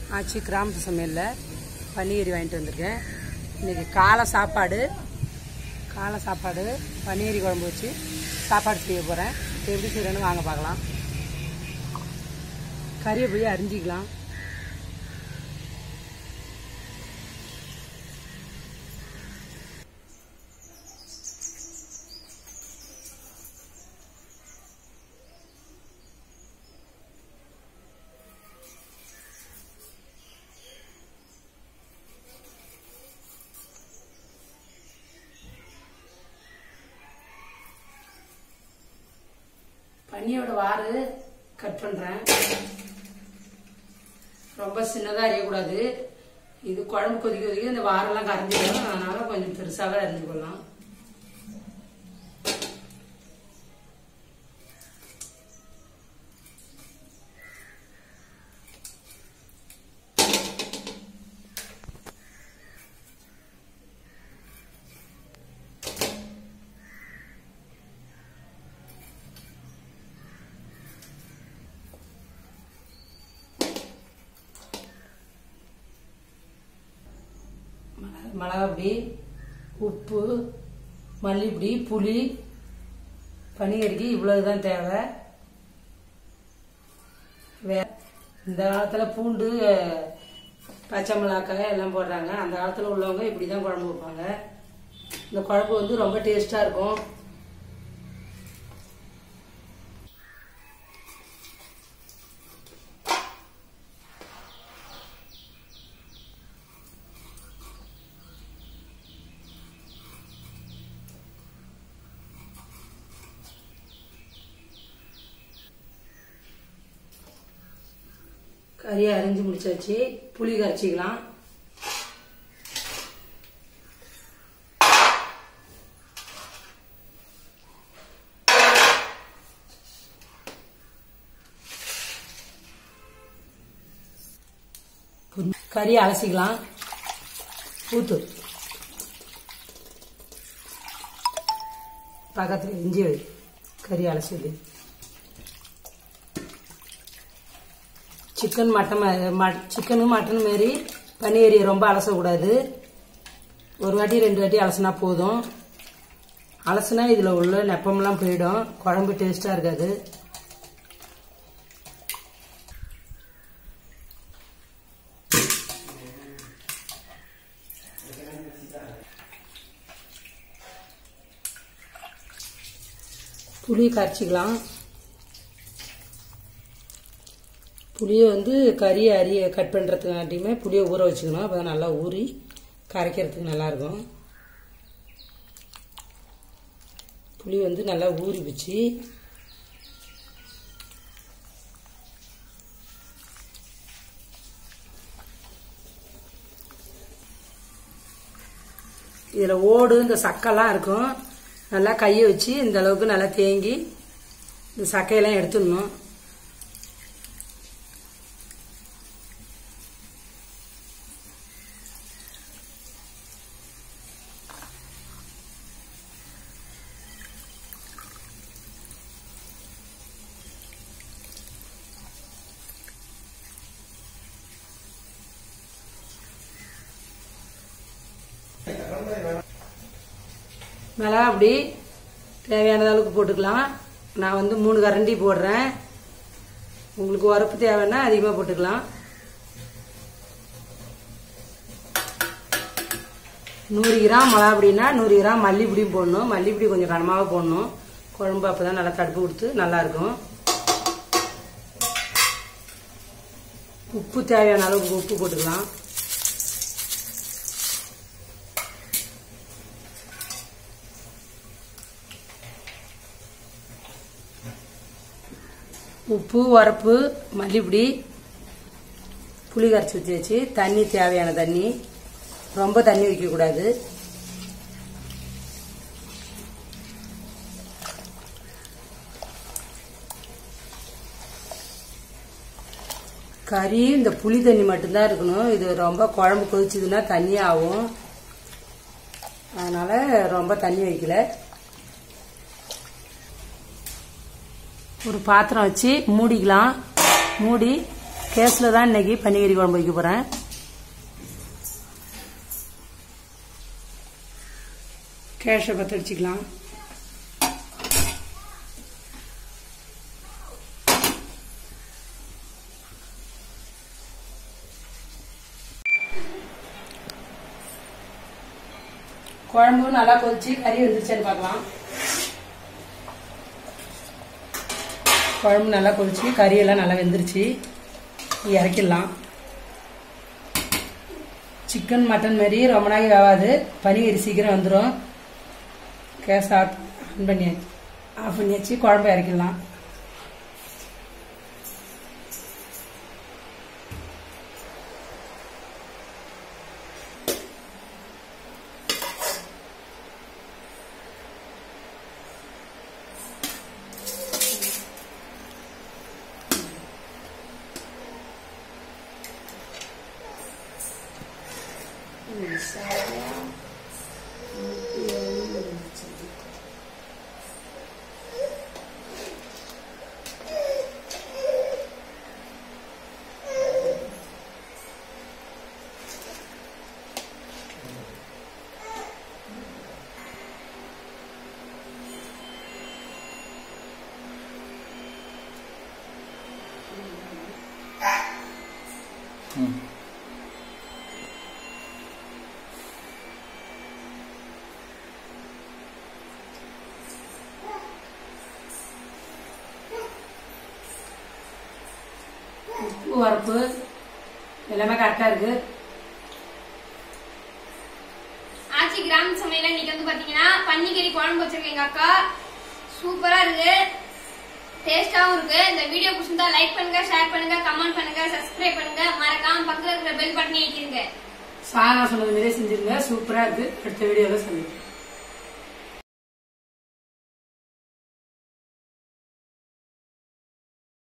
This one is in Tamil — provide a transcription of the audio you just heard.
ஆச்சு கிராமத்து சமையலில் பன்னீர் வாங்கிட்டு வந்திருக்கேன் இன்றைக்கி காலை சாப்பாடு காலை சாப்பாடு பன்னீர் குழம்பு வச்சு சாப்பாடு செய்ய போகிறேன் எப்படி செய்கிறேன்னு வாங்க பார்க்கலாம் கறியை போய் அரிஞ்சிக்கலாம் பன்னியோட வாறு கட் பண்ணுறேன் ரொம்ப சின்னதாக அறியக்கூடாது இது குழம்பு கொதிக்க கொதிக்க இந்த வாரெல்லாம் கரைஞ்சிடும் அதனால கொஞ்சம் பெருசாகவே அரிஞ்சு கொள்ளலாம் மிளகாப்பொடி உப்பு மல்லிப்பொடி புளி பனிகறிக்கு இவ்வளவு தான் தேவை வே இந்த காலத்தில் பூண்டு பச்சை மிளகாய் எல்லாம் போடுறாங்க அந்த காலத்தில் உள்ளவங்க இப்படி தான் குழம்பு வைப்பாங்க இந்த குழம்பு வந்து ரொம்ப டேஸ்ட்டாக இருக்கும் கறியை அரிஞ்சு முடிச்சாச்சு புளி கரைச்சிக்கலாம் கறியை அலசிக்கலாம் ஊத்து பக்கத்தில் இஞ்சி வை கறி அலசி சிக்கன் மட்டன் சிக்கனு மட்டன் மாரி பன்னீர் ரொம்ப அலசக்கூடாது ஒரு வாட்டி ரெண்டு வாட்டி அலசினா போதும் அலசுனா இதில் உள்ள நெப்பமெல்லாம் போயிடும் குழம்பு டேஸ்ட்டாக இருக்காது புளி கரைச்சிக்கலாம் புளியை வந்து கறியை அரிய கட் பண்ணுறதுக்காட்டியுமே புளியை ஊற வச்சுக்கணும் அப்போ தான் நல்லா ஊறி கரைக்கிறதுக்கு நல்லாயிருக்கும் புளி வந்து நல்லா ஊறி வச்சு இதில் ஓடு இந்த சக்கைலாம் இருக்கும் நல்லா கையை வச்சு இந்த அளவுக்கு நல்லா தேங்கி இந்த சக்கையெல்லாம் எடுத்துடணும் மிளகா அப்படி தேவையான அளவுக்கு போட்டுக்கலாம் நான் வந்து மூணு கரண்டி போடுறேன் உங்களுக்கு உரப்பு தேவைன்னா அதிகமாக போட்டுக்கலாம் நூறு கிராம் மிளகா அப்படின்னா நூறு கிராம் மல்லிப்பொடியும் போடணும் மல்லிப்பொடி கொஞ்சம் கனமாக போடணும் குழம்பு அப்போ தான் நல்லா தடுப்பு கொடுத்து நல்லாயிருக்கும் உப்பு தேவையான அளவுக்கு உப்பு போட்டுக்கலாம் உப்பு உரப்பு மல்லிப்பொடி புளி கரைச்சி ஊற்றி வச்சு தண்ணி தேவையான தண்ணி ரொம்ப தண்ணி வைக்கக்கூடாது கறி இந்த புளி தண்ணி மட்டும்தான் இருக்கணும் இது ரொம்ப குழம்பு கொதிச்சதுன்னா தண்ணி ஆகும் அதனால ரொம்ப தண்ணி வைக்கல ஒரு பாத்திரம் வச்சு மூடிக்கலாம் மூடி கேஸில் தான் இன்னைக்கு பன்னிக்கறி குழம்பு வைக்க போகிறேன் கேஷை பற்ற வச்சுக்கலாம் குழம்பு நல்லா கொதிச்சு கறி வந்துருச்சான்னு பார்க்கலாம் குழம்பு நல்லா கொதிச்சு கறியெல்லாம் நல்லா வெந்துருச்சு இறக்கிடலாம் சிக்கன் மட்டன் மாரி ரொம்ப நாளைக்கு வேகாது பனிகறி சீக்கிரம் வந்துடும் கேஸ் ஆஃப் ஆன் பண்ணி ஆஃப் பண்ணியாச்சு குழம்பு இறக்கிடலாம் உப்பு வரப்பு எல்லாமே கரெக்டாக இருக்கு ஆச்சி கிராம சமையல இன்னைக்கு வந்து பாத்தீங்கன்னா பன்னிக்கறி குழம்பு வச்சிருக்கேன் எங்க அக்கா சூப்பரா இருக்கு டேஸ்டாவும் இருக்கு இந்த வீடியோ பிடிச்சிருந்தா லைக் பண்ணுங்க ஷேர் பண்ணுங்க கமெண்ட் பண்ணுங்க சப்ஸ்கிரைப் பண்ணுங்க மறக்காம பக்கத்துல இருக்கிற பெல் பட்டனை அழுத்திருங்க சாதா சொன்னது மாதிரியே செஞ்சிருங்க சூப்பராக இருக்கு அடுத்த வீடியோவில் சந்திப்போம்